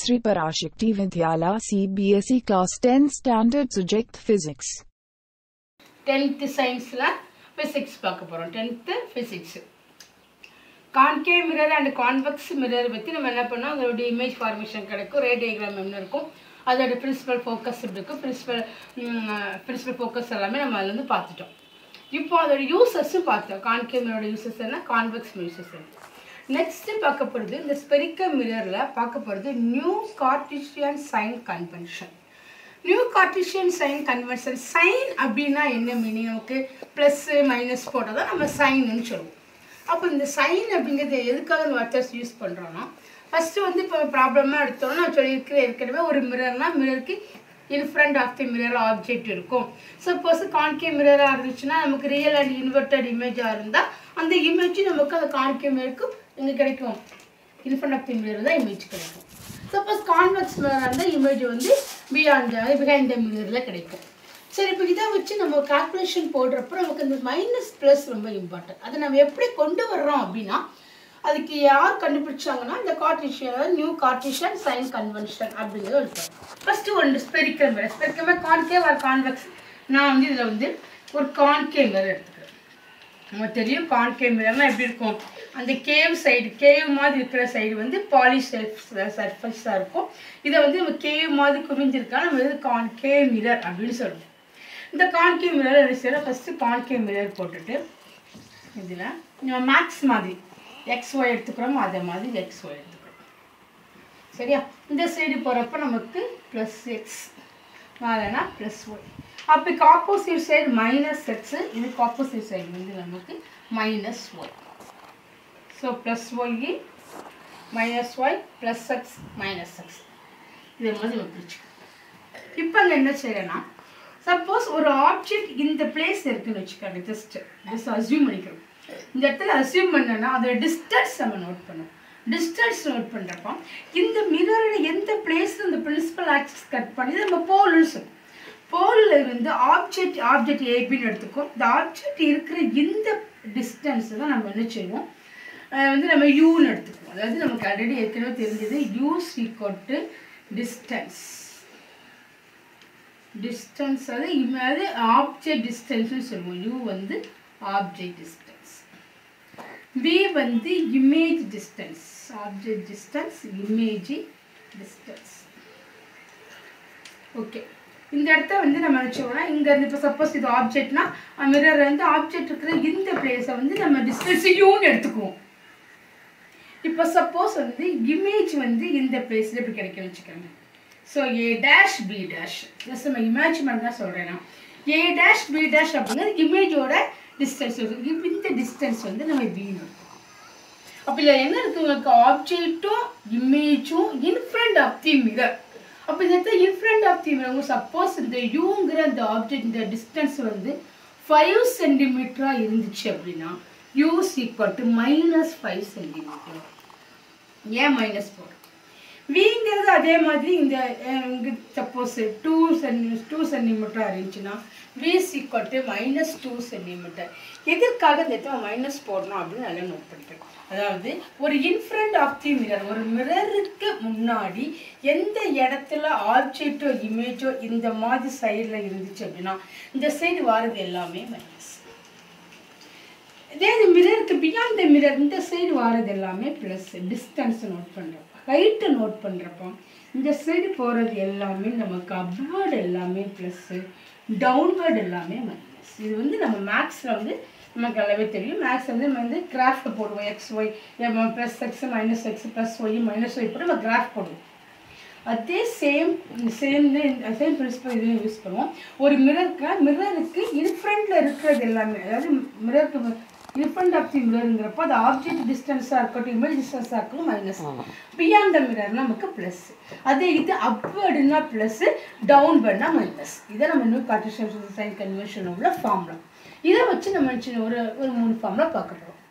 Sri Parashakti Vidyala CBSE Class 10 Standard Subject Physics. Tenth சயின்ஸில் physics பார்க்க போகிறோம் tenth physics concave mirror and convex mirror பற்றி நம்ம என்ன பண்ணோம் அதோட இமேஜ் ஃபார்மேஷன் கிடைக்கும் ரே டயக்ராம் என்ன இருக்கும் அதோட பிரின்சிபல் ஃபோக்கஸ் எப்படி இருக்கும் பிரின்சிபல் பிரின்சிபல் ஃபோக்கஸ் எல்லாமே நம்ம அதுல இருந்து பார்த்துட்டோம் இப்போ அதோட யூசஸும் பார்த்தோம் கான்கேவ் மிரரோட யூசஸ் என்ன கான்வெக்ஸ் யூசஸ் என்ன நெக்ஸ்ட்டு பார்க்க போகிறது இந்த ஸ்பெரிக்கல் மிரரில் பார்க்க போகிறது new Cartesian sign convention new Cartesian sign convention sign அப்படின்னா என்ன மீனிங் நமக்கு ப்ளஸ்ஸு மைனஸ் போட்டால் தான் நம்ம சைன்னு சொல்லுவோம் அப்போ இந்த சைன் அப்படிங்கிறது எதுக்காக இந்த வார்த்தை யூஸ் பண்ணுறோன்னா ஃபஸ்ட்டு வந்து இப்போ ப்ராப்ளமாக எடுத்தோம்னா நான் சொல்லியிருக்கிறேன் ஏற்கனவே ஒரு மிரர்னா மிரருக்கு in front of the mirror object இருக்கும் சப்போஸ் கான்கே மிரராக இருந்துச்சுன்னா நமக்கு ரியல் அண்ட் இன்வெர்டட் இமேஜாக இருந்தால் அந்த இமேஜ் நமக்கு அந்த கான்கே மிரருக்கு இங்கே கிடைக்கும் in front of the mirror தான் இமேஜ் கிடைக்கும் சப்போஸ் கான்வெக்ஸ் மிரராக இருந்தால் இமேஜ் வந்து பியாண்ட் பிஹைண்ட் த மிரரில் கிடைக்கும் சரி இப்போ இதை வச்சு நம்ம கால்குலேஷன் போடுறப்போ நமக்கு இந்த மைனஸ் ப்ளஸ் ரொம்ப இம்பார்ட்டன்ட் அதை நம்ம எப்படி கொண்டு வர்றோம் அப்படின்னா அதுக்கு யார் கண்டுபிடிச்சாங்கன்னா இந்த கார்டிஷியன் அதாவது நியூ கார்டிஷியன் சைன் கன்வென்ஷன் அப்படிங்கிறது எடுத்தோம் ஃபஸ்ட்டு ஒன்று spherical mirror spherical mirror concave or convex நான் வந்து இதில் வந்து ஒரு கான்கேவ் மிரர் எடுத்துக்கிறேன் நமக்கு தெரியும் கான்கேவ் மிரர்னா எப்படி இருக்கும் அந்த கேவ் சைடு கேவ் மாதிரி இருக்கிற சைடு வந்து பாலிஷ் சர்ஃபஸாக இருக்கும் இதை வந்து நம்ம கேவ் மாதிரி குவிஞ்சிருக்கா நம்ம இது கான்கேவ் மிரர் அப்படின்னு சொல்லுவோம் இந்த கான்கேவ் மிரர் என்ன செய்யலாம் ஃபஸ்ட்டு கான்கேவ் மிரர் போட்டுட்டு இதில் நம்ம மேக்ஸ் மாதிரி எக்ஸ் ஒய் எடுத்துக்கிறோமோ அதே மாதிரி எக்ஸ் ஒய் எடுத்துக்கிறோம் சரியா இந்த சைடு போகிறப்ப நமக்கு ப்ளஸ் எக்ஸ் மேலேனா ப்ளஸ் ஒய் அப்போ ஆப்போசிட் சைடு மைனஸ் எக்ஸு இதுக்கு ஆப்போசிட் சைடு வந்து நமக்கு minus y so plus y minus y plus x minus x இதே மாதிரி நம்ம பிரிச்சுக்கணும் இப்போ அங்கே என்ன செய்யறேன்னா சப்போஸ் ஒரு ஆப்ஜெக்ட் இந்த பிளேஸ் இருக்குன்னு வச்சுக்கோங்க ஜஸ்ட் ஜஸ்ட் அசியூம் பண்ணிக்கிறோம் இந்த இடத்துல அசியூம் பண்ணனா அதோட டிஸ்டன்ஸ் நம்ம நோட் பண்ணுவோம் டிஸ்டன்ஸ் நோட் பண்ணுறப்போ இந்த மிரரில் எந்த பிளேஸில் இந்த பிரின்சிபல் ஆக்சிஸ் கட் பண்ணி நம்ம போல்னு சொல்லுவோம் போலில் இருந்து ஆப்ஜெக்ட் ஆப்ஜெக்ட் ஏபின்னு எடுத்துக்கோ இந்த ஆப்ஜெக்ட் இருக்கிற இந்த டிஸ்டன்ஸ் தான் நம்ம என்ன செய்வோம் வந்து நம்ம யூன்னு எடுத்துக்குவோம் அதாவது நமக்கு ஆல்ரெடி ஏற்கனவே தெரிஞ்சது u equal to distance distance அது அது ஆப்ஜெக்ட் டிஸ்டன்ஸ்னு சொல்லுவோம் யூ வந்து ஆப்ஜெக்ட் டிஸ்டன்ஸ் வி வந்து image distance object distance image distance okay இந்த இடத்த வந்து நம்ம நினச்சோம்னா இங்கேருந்து இப்போ சப்போஸ் இது ஆப்ஜெக்ட்னா மிரர் வந்து ஆப்ஜெக்ட் இருக்கிற இந்த பிளேஸை வந்து நம்ம டிஸ்டன்ஸ் யூன்னு எடுத்துக்குவோம் இப்போ சப்போஸ் வந்து இமேஜ் வந்து இந்த பிளேஸில் இப்படி கிடைக்கும்னு வச்சுக்கோங்க so A dash B dash just நம்ம இமேஜ் பண்ணி தான் சொல்கிறேன் நான் ஏ டேஷ் பி டேஷ் அப்படிங்கிறது இமேஜோட டிஸ்டன்ஸ் இந்த டிஸ்டன்ஸ் வந்து நம்ம பின்னு அப்போ இதில் என்ன இருக்குது உங்களுக்கு ஆப்ஜெக்ட்டும் இமேஜும் இன்ஃப்ரண்ட் ஆஃப் தி மிரர் அப்போ இந்த இடத்துல in front of the mirror suppose இந்த யூங்கிற அந்த ஆப்ஜெக்ட் இந்த டிஸ்டன்ஸ் வந்து ஃபைவ் சென்டிமீட்டராக இருந்துச்சு அப்படின்னா u's equal to minus five centimetre ஏன் மைனஸ் ஃபோர் விங்கிறது அதே மாதிரி இந்த இங்கே suppose two centi two centimetre இருந்துச்சுன்னா v's equal to minus two centimetre எதற்காக இந்த இடத்துல மைனஸ் போடணும் அப்படின்னு நல்லா நோட் பண்ணிக்கிறோம் அதாவது ஒரு இன்ஃப்ரண்ட் ஆஃப் தி மிரர் ஒரு மிரருக்கு முன்னாடி எந்த இடத்துல ஆப்ஜெக்டோ இமேஜோ இந்த மாதிரி சைடில் இருந்துச்சு அப்படின்னா இந்த சைடு வாரது எல்லாமே மைனஸ் இதே இந்த மிரருக்கு பியாண்ட் த மிரர் இந்த சைடு வாரது எல்லாமே ப்ளஸ் டிஸ்டன்ஸ் நோட் பண்ணுறப்போ ஹைட்டை நோட் பண்ணுறப்போ இந்த சைடு போகிறது எல்லாமே நமக்கு அப்வர்டு எல்லாமே ப்ளஸ்ஸு டவுன்வர்டு எல்லாமே மைனஸ் இது வந்து நம்ம மேக்ஸில் வந்து நமக்கு நல்லாவே தெரியும் மேக்ஸ் வந்து நம்ம வந்து கிராஃப்ட் போடுவோம் x y plus x minus x plus y minus y போட்டு நம்ம கிராஃப் போடுவோம் அதே சேம் சேம் சேம் பிரின்சிபல் இதுவும் யூஸ் பண்ணுவோம் ஒரு மிரருக்கு மிரருக்கு இன்ஃப்ரண்டில் இருக்கிறது எல்லாமே அதாவது மிரருக்கு இன்ஃப்ரண்ட் ஆஃப் தி மிரருங்கிறப்போ அது ஆப்ஜெக்ட் டிஸ்டன்ஸாக இருக்கட்டும் இமேஜ் டிஸ்டன்ஸாக இருக்கட்டும் மைனஸ் பியாண்ட் த மிரர் நமக்கு ப்ளஸ் அதே இது அப்வேர்டுனா ப்ளஸ் டவுன்வேர்ட்னா மைனஸ் இதை நம்ம இன்னும் கார்டிஷன் சைன் கன்வென்ஷன் உள்ள ஃபார்முலா இதை வச்சு நம்ம சின்ன ஒரு ஒரு மூணு ஃபார்முலா பார்க்க போகிறோம்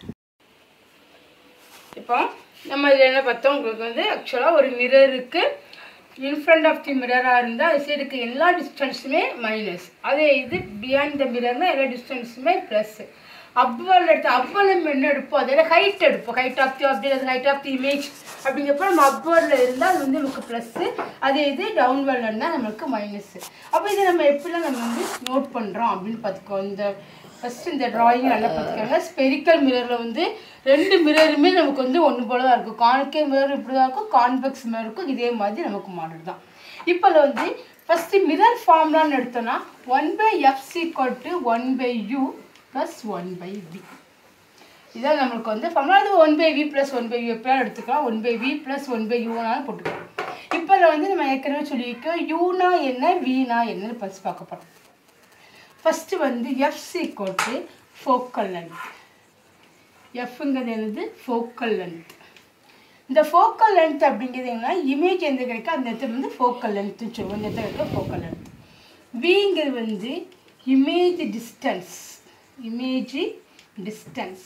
இப்போ நம்ம இதில் என்ன பார்த்தோம் உங்களுக்கு வந்து ஆக்சுவலாக ஒரு மிரருக்கு இன்ஃப்ரண்ட் ஆஃப் தி மிரராக இருந்தால் அது சைடுக்கு எல்லா டிஸ்டன்ஸுமே மைனஸ் அதே இது பியாண்ட் த மிரர்னால் எல்லா டிஸ்டன்ஸுமே ப்ளஸ் அப்வல் எடுத்து அப்வலும் என்ன எடுப்போம் அதோட ஹைட் எடுப்போம் height of the object height of the image அப்படிங்கிறப்ப நம்ம அப்வர்டில் இருந்தால் அது வந்து நமக்கு ப்ளஸ்ஸு அதே இது டவுன்வர்டில் இருந்தால் நம்மளுக்கு மைனஸ்ஸு அப்போ இதை நம்ம எப்படிலாம் நம்ம வந்து நோட் பண்ணுறோம் அப்படின்னு பார்த்துக்கோ இந்த ஃபஸ்ட்டு இந்த டிராயிங் நல்லா பார்த்துக்கோங்க ஸ்பெரிக்கல் மிரரில் வந்து ரெண்டு மிரருமே நமக்கு வந்து ஒன்று போல தான் இருக்கும் கான்கே மிரர் இப்படி தான் இருக்கும் கான்வெக்ஸ் மிரர் இருக்கும் இதே மாதிரி நமக்கு மாடல் தான் இப்போ அதில் வந்து ஃபஸ்ட்டு மிரர் ஃபார்ம்லான்னு எடுத்தோன்னா one by f equal to one by u plus one by v இதான் நம்மளுக்கு வந்து ஃபார்முலா அது one by v plus one by v எப்படியாவது எடுத்துக்கலாம் one by v plus one by யூனாலும் போட்டுக்கலாம் இப்போ அதில் வந்து நம்ம ஏற்கனவே சொல்லியிருக்கோம் யூனா என்ன வீனா என்னன்னு ஃபஸ்ட் பார்க்க போகிறோம் ஃபஸ்ட்டு வந்து f equal to focal length எஃப்ங்கிறது என்னது ஃபோக்கல் லென்த் இந்த ஃபோக்கல் லென்த் அப்படிங்கிறது என்னன்னா இமேஜ் எந்த கிடைக்கும் அந்த இடத்துல வந்து ஃபோக்கல் லென்த்னு சொல்லுவோம் இந்த இடத்துல இருக்க ஃபோக்கல் லென்த் விங்கிறது வந்து இமேஜ் டிஸ்டன்ஸ் இமேஜ் டிஸ்டன்ஸ்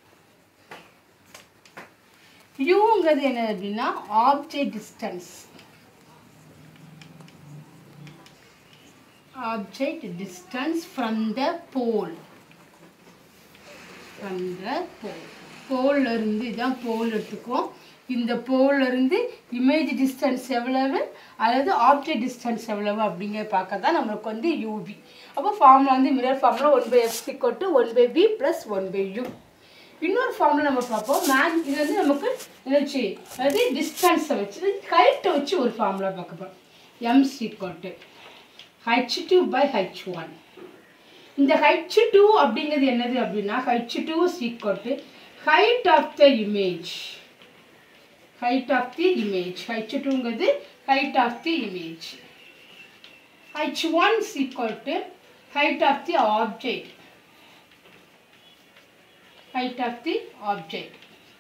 யூங்கிறது என்ன அப்படின்னா object distance object distance from the pole from the pole போல்ல இருந்து இதான் போல் எடுத்துக்குவோம் இந்த போல்ல இருந்து இமேஜ் டிஸ்டன்ஸ் எவ்வளவு அதாவது ஆப்ஜெக்ட் டிஸ்டன்ஸ் எவ்வளவு அப்படிங்கிற பார்க்க தான் நம்மளுக்கு வந்து யூவி அப்போ ஃபார்முலா வந்து mirror formula one by f சிக்கோட்டு one by v plus one by u இன்னொரு ஃபார்முலா நம்ம பார்ப்போம் மேக் இது வந்து நமக்கு என்னச்சு அதாவது டிஸ்டன்ஸை வச்சு ஹைட்டை வச்சு ஒரு ஃபார்முலா பார்க்க போகிறோம் எம் சிக்கோட்டு h two by h one இந்த ஹச் டூ அப்படிங்கிறது என்னது அப்படின்னா ஹச் டூ சீக்வட்டு height of the image height of the image h டூங்கிறது height of the image h one சீக்வட்டு height of the object height of the object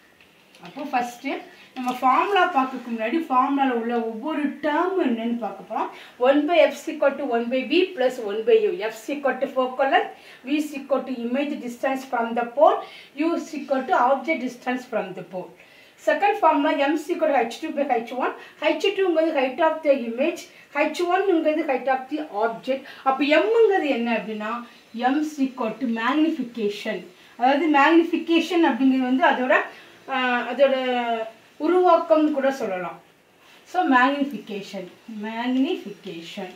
அப்போ first நம்ம formula பார்க்கறதுக்கு முன்னாடி ஃபார்முலாவில் உள்ள ஒவ்வொரு டேர்ம் என்னன்னு பார்க்க போகிறோம் one by f equal to one by v plus one by U F equal to focal length v equal to image distance from the pole u equal to object distance from the pole second formula m equal to h two by h one டூங்கிறது height of the image h ஒன்னுங்கிறது height of the object அப்போ எம்ங்கிறது என்ன அப்படின்னா m equal to magnification அதாவது magnification அப்படிங்கிறது வந்து அதோட ஆஹ், அதோட உருவாக்கம் கூட சொல்லலாம் ஸோ மேக்னிஃபிகேஷன் மேக்னிஃபிகேஷன்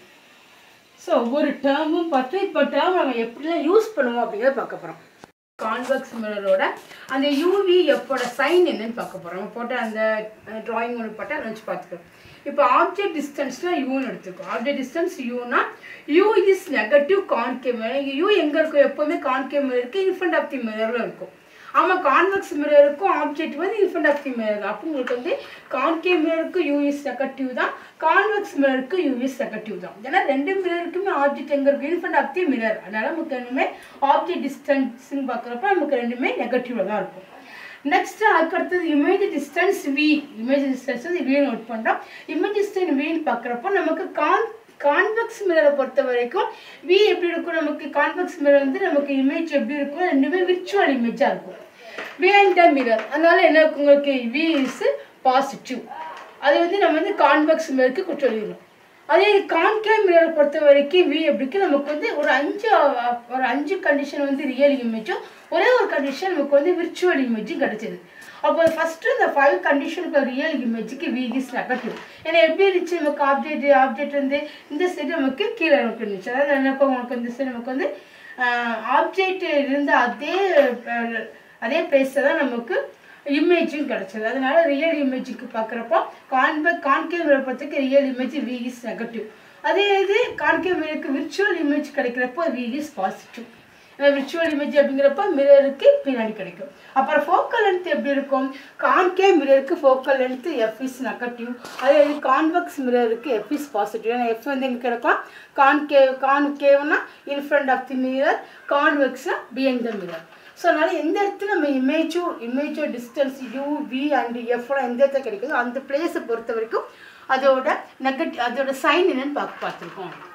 ஸோ ஒவ்வொரு டேர்மும் பார்த்து இப்போ டேர்ம் நம்ம எப்படிலாம் யூஸ் பண்ணுவோம் அப்படிங்கிறத பார்க்க போகிறோம் கான்வெக்ஸ் மிரரோட அந்த யூவி எப்போட சைன் என்னன்னு பார்க்க போகிறோம் நம்ம போட்ட அந்த ட்ராயிங் ஒன்று போட்டு அதை வச்சு பார்த்துக்கிறோம் இப்போ ஆப்ஜெக்ட் டிஸ்டன்ஸ்னால் யூன்னு எடுத்துக்கோ ஆப்ஜெக்ட் டிஸ்டன்ஸ் யூனா u is negative concave mirror u எங்கே இருக்கும் எப்போவுமே கான்கேவ் மிரர் இருக்குது இன்ஃபண்ட் ஆஃப் தி மிரரில் இருக்கும் ஆமாம் கான்வெக்ஸ் மிரருக்கும் ஆப்ஜெக்ட் வந்து இன்ஃபண்ட் ஆஃப் தி மிரர் தான் அப்போ உங்களுக்கு வந்து கான்கேவ் மிரருக்கு யூஎஸ் நெகட்டிவ் தான் கான்வெக்ஸ் மிரருக்கு யூஎஸ் நெகட்டிவ் தான் ஏன்னா ரெண்டு மிரருக்குமே ஆப்ஜெக்ட் எங்கே இருக்குது இன்ஃபண்ட் ஆஃப் தி மிரர் அதனால நமக்கு ரெண்டுமே ஆப்ஜெக்ட் டிஸ்டன்ஸ்னு பார்க்குறப்ப நமக்கு ரெண்டுமே நெகட்டிவில் தான் இருக்கும் நெக்ஸ்ட் அதுக்கு அடுத்தது image distance v image distance வந்து வி நோட் பண்ணுறோம் இமேஜ் டிஸ்டன்ஸ் வின்னு பார்க்குறப்போ நமக்கு கான் கான்வெக்ஸ் மிரரை பொறுத்த வரைக்கும் வி எப்படி இருக்கும் நமக்கு கான்வெக்ஸ் மிரர் வந்து நமக்கு இமேஜ் எப்படி இருக்கும் ரெண்டுமே விர்ச்சுவல் இமேஜாக இருக்கும் பிஹைண்ட் த மிரர் அதனால என்ன இருக்கும் உங்களுக்கு வி இஸ் பாசிட்டிவ் அது வந்து நம்ம வந்து கான்வெக்ஸ் மிரருக்கு சொல்லிடணும் அதே கான்கேவ் மிரரை பொறுத்த வரைக்கும் வி எப்படிக்கு நமக்கு வந்து ஒரு அஞ்சு அஹ், ஒரு அஞ்சு கண்டிஷன் வந்து ரியல் இமேஜும் ஒரே ஒரு கண்டிஷன் நமக்கு வந்து விர்ச்சுவல் இமேஜும் கிடைச்சது அப்போ ஃபஸ்ட்டு இந்த ஃபைவ் கண்டிஷனுக்கு ரியல் இமேஜுக்கு வி இஸ் நெகட்டிவ் ஏன்னா எப்படி இருந்துச்சு நமக்கு ஆப்ஜெக்ட் ஆப்ஜெக்ட் வந்து இந்த சைடு நமக்கு கீழே நமக்கு இருந்துச்சு அதாவது என்ன இப்போ நமக்கு இந்த சைடு நமக்கு வந்து ஆப்ஜெக்ட் இருந்த அதே அஹ், அதே பிளேஸில் தான் நமக்கு இமேஜும் கிடச்சது அதனால ரியல் இமேஜுக்கு பார்க்குறப்போ கான்வெ கான்கேவ் பொறுத்தக்கு real image v is negative அதே இது கான்கேவ் விர்ச்சுவல் இமேஜ் கிடைக்கிறப்போ v is positive virtual image அப்படிங்கிறப்ப மிரருக்கு பின்னாடி கிடைக்கும் அப்புறம் ஃபோக்கல் லென்த் எப்படி இருக்கும் கான்கே மிரருக்கு focal length f is negative அதே இது கான்வெக்ஸ் மிரருக்கு எஃப் இஸ் பாசிட்டிவ் ஏன்னா எஃப் வந்து எங்கே கிடைக்கும் கான்கேவ் கான்கேவ்னா in front of the mirror கான்வெக்ஸ்னா பியண்ட் த மிரர் ஸோ அதனால எந்த இடத்துல நம்ம இமேஜோ இமேஜோ டிஸ்டன்ஸ் யூ வி அண்ட் எஃப்லாம் எந்த இடத்துல கிடைக்குதோ அந்த பிளேஸை பொறுத்த வரைக்கும் அதோட நெகட்டிவ் அதோட சைன் என்னன்னு பார்க்க பார்த்துருக்கோம்